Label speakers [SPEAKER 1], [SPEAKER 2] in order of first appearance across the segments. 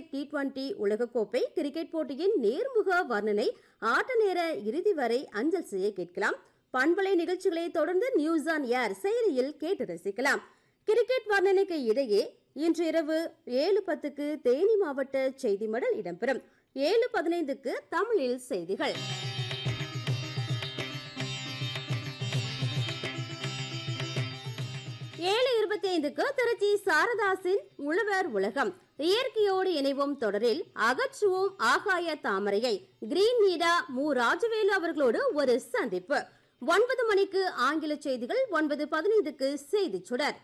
[SPEAKER 1] T twenty உலகக்கோப்பை cricket போட்டியின் நேர்முக வர்ணனை ஆட்ட நேர இறுதி வரை அஞ்சல் செய்ய கேட்கலாம் பண்பலை நிகழ்ச்சிகளை தொடர்ந்து நியூஸ் ஆன் ஏர் செயலியில் கேட்டு ரசிக்கலாம் கிரிக்கெட் வர்ணனைக்கு இடையே இன்று இரவு ஏழு பத்துக்கு தேனி மாவட்ட செய்தி மடல் இடம்பெறும் ஏழு பதினைந்துக்கு தமிழில் செய்திகள் ஏழு இருபத்தி ஐந்துக்கு திருச்சி சாரதாசின் உழவர் உலகம் இயற்கையோடு இணைவோம் தொடரில் அகற்றுவோம் ஆகாய தாமரையை கிரீன் நீடா மு ராஜவேலு அவர்களோடு ஒரு சந்திப்பு ஒன்பது மணிக்கு ஆங்கில செய்திகள் ஒன்பது பதினைந்துக்கு செய்தி சுடர்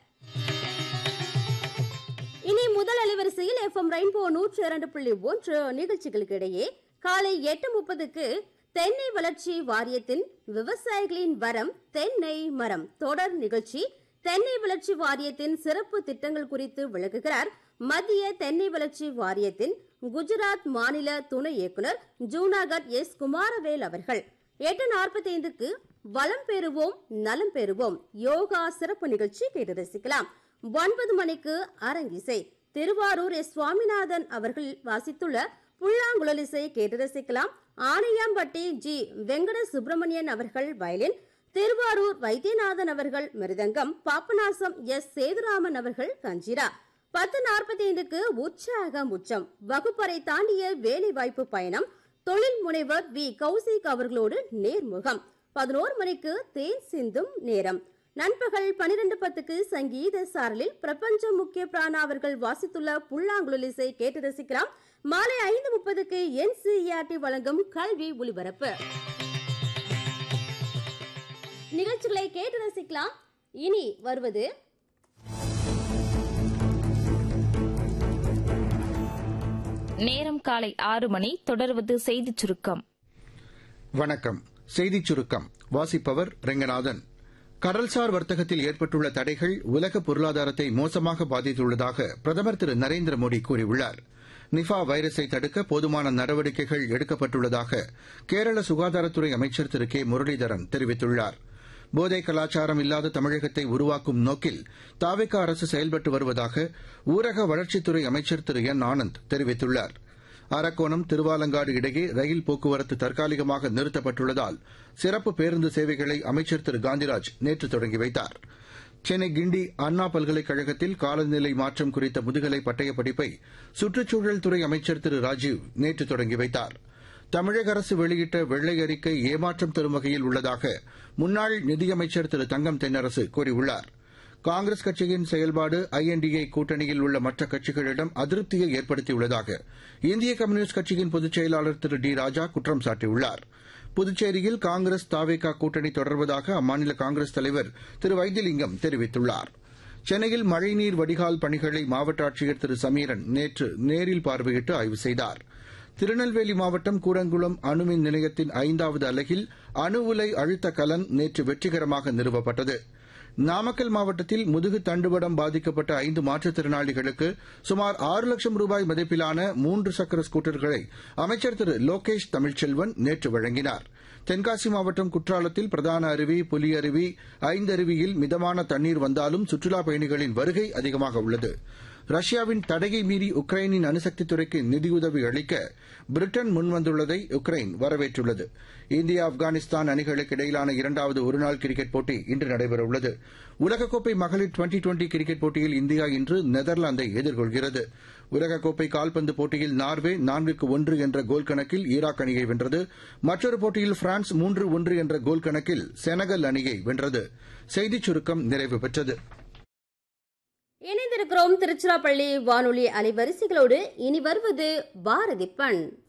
[SPEAKER 1] இனி முதல் அலைவரிசையில் எஃப்எம் ரெயின்போ நூற்று இரண்டு புள்ளி ஒன்று நிகழ்ச்சிகளுக்கு இடையே காலை எட்டு முப்பதுக்கு தென்னை வளர்ச்சி வாரியத்தின் விவசாயிகளின் வரம் தென்னை மரம் தொடர் நிகழ்ச்சி தென்னை வளர்ச்சி வாரியத்தின் சிறப்பு திட்டங்கள் குறித்து விளக்குகிறார் மத்திய தென்னை வளர்ச்சி வாரியத்தின் குஜராத் மாநில துணை இயக்குனர் ஜூனாகட் எஸ் குமாரவேல் அவர்கள் எட்டு நாற்பத்தி ஐந்துக்கு வளம் பெறுவோம் நலம் பெறுவோம் யோகா சிறப்பு நிகழ்ச்சி கேட்டு ரசிக்கலாம் ஒன்பது மணிக்கு அரங்கிசை திருவாரூர் எஸ் சுவாமிநாதன் அவர்கள் வாசித்துள்ள புல்லாங்குழலிசை கேட்டு ரசிக்கலாம் ஆணையாம்பட்டி ஜி வெங்கட சுப்பிரமணியன் அவர்கள் வயலின் திருவாரூர் வைத்தியநாதன் அவர்கள் மிருதங்கம் பாப்பநாசம் எஸ் சேதுராமன் அவர்கள் கஞ்சிரா பத்து நாற்பத்தி ஐந்துக்கு உற்சாகம் உச்சம் வகுப்பறை தாண்டிய வேலை வாய்ப்பு பயணம் தொழில் முனைவர் வி கௌசிக் அவர்களோடு நேர்முகம் பதினோரு மணிக்கு தேன் சிந்தும் நேரம் நண்பகல் பனிரெண்டு பத்துக்கு சங்கீத சாரலில் பிரபஞ்ச முக்கிய பிராணா அவர்கள் வாசித்துள்ள புல்லாங்குழலிசை கேட்டு ரசிக்கலாம் மாலை ஐந்து முப்பதுக்கு என்சிஇஆர்டி வழங்கும் கல்வி ஒலிபரப்பு நிகழ்ச்சிகளை கேட்டு ரசிக்கலாம் இனி வருவது
[SPEAKER 2] நேரம் காலை ஆறு மணி தொடர்வது செய்திச் சுருக்கம்
[SPEAKER 3] வணக்கம் செய்திச் சுருக்கம் வாசிப்பவர் ரெங்கநாதன் கடல்சார் வர்த்தகத்தில் ஏற்பட்டுள்ள தடைகள் உலக பொருளாதாரத்தை மோசமாக பாதித்துள்ளதாக பிரதமர் திரு நரேந்திர மோடி கூறியுள்ளார் நிஃபா வைரஸை தடுக்க போதுமான நடவடிக்கைகள் எடுக்கப்பட்டுள்ளதாக கேரள சுகாதாரத்துறை அமைச்சர் திரு கே முரளிதரன் தெரிவித்துள்ளார் போதை கலாச்சாரம் இல்லாத தமிழகத்தை உருவாக்கும் நோக்கில் தாவேக அரசு செயல்பட்டு வருவதாக ஊரக வளர்ச்சித்துறை அமைச்சர் திரு என் ஆனந்த் தெரிவித்துள்ளார் அரக்கோணம் திருவாலங்காடு இடையே ரயில் போக்குவரத்து தற்காலிகமாக நிறுத்தப்பட்டுள்ளதால் சிறப்பு பேருந்து சேவைகளை அமைச்சர் திரு காந்திராஜ் நேற்று தொடங்கி வைத்தார் சென்னை கிண்டி அண்ணா பல்கலைக்கழகத்தில் காலநிலை மாற்றம் குறித்த முதுகலை பட்டய படிப்பை சுற்றுச்சூழல் துறை அமைச்சர் திரு ராஜீவ் நேற்று தொடங்கி வைத்தார் தமிழக அரசு வெளியிட்ட வெள்ளை அறிக்கை ஏமாற்றம் தரும் வகையில் உள்ளதாக முன்னாள் நிதியமைச்சர் திரு தங்கம் தென்னரசு கூறியுள்ளார் காங்கிரஸ் கட்சியின் செயல்பாடு ஐஎன்டிஏ கூட்டணியில் உள்ள மற்ற கட்சிகளிடம் அதிருப்தியை ஏற்படுத்தியுள்ளதாக இந்திய கம்யூனிஸ்ட் கட்சியின் பொதுச் செயலாளர் திரு டி ராஜா குற்றம் சாட்டியுள்ளார் புதுச்சேரியில் காங்கிரஸ் தாவேகா கூட்டணி தொடர்வதாக அம்மாநில காங்கிரஸ் தலைவர் திரு வைத்திலிங்கம் தெரிவித்துள்ளார் சென்னையில் மழைநீர் வடிகால் பணிகளை மாவட்ட ஆட்சியர் திரு சமீரன் நேற்று நேரில் பார்வையிட்டு ஆய்வு செய்தார் திருநெல்வேலி மாவட்டம் கூடங்குளம் அணுமின் நிலையத்தின் ஐந்தாவது அலகில் அணு உலை அழுத்த கலன் நேற்று வெற்றிகரமாக நிறுவப்பட்டது நாமக்கல் மாவட்டத்தில் முதுகு தண்டுவடம் பாதிக்கப்பட்ட ஐந்து மாற்றுத்திறனாளிகளுக்கு சுமார் ஆறு லட்சம் ரூபாய் மதிப்பிலான மூன்று சக்கர ஸ்கூட்டர்களை அமைச்சர் திரு லோகேஷ் தமிழ்ச்செல்வன் நேற்று வழங்கினார் தென்காசி மாவட்டம் குற்றாலத்தில் பிரதான அருவி புலி அருவி ஐந்தருவியில் மிதமான தண்ணீர் வந்தாலும் சுற்றுலாப் பயணிகளின் வருகை அதிகமாக உள்ளது ரஷ்யாவின் தடையை மீறி உக்ரைனின் அணுசக்தி துறைக்கு நிதியுதவி அளிக்க பிரிட்டன் முன்வந்துள்ளதை உக்ரைன் வரவேற்றுள்ளது இந்தியா ஆப்கானிஸ்தான் அணிகளுக்கு இடையிலான இரண்டாவது ஒருநாள் கிரிக்கெட் போட்டி இன்று நடைபெறவுள்ளது உலகக்கோப்பை மகளிர் டுவெண்டி டுவெண்டி கிரிக்கெட் போட்டியில் இந்தியா இன்று நெதர்லாந்தை எதிர்கொள்கிறது உலகக்கோப்பை கால்பந்து போட்டியில் நார்வே நான்குக்கு ஒன்று என்ற கோல் கணக்கில் ஈராக் அணியை வென்றது மற்றொரு போட்டியில் பிரான்ஸ் மூன்று ஒன்று என்ற கோல் கணக்கில் செனகல் அணியை வென்றது செய்திச் சுருக்கம் நிறைவு பெற்றது
[SPEAKER 1] இணைந்திருக்கிறோம் திருச்சிராப்பள்ளி வானொலி அலைவரிசைகளோடு இனி வருவது பாரதி பண்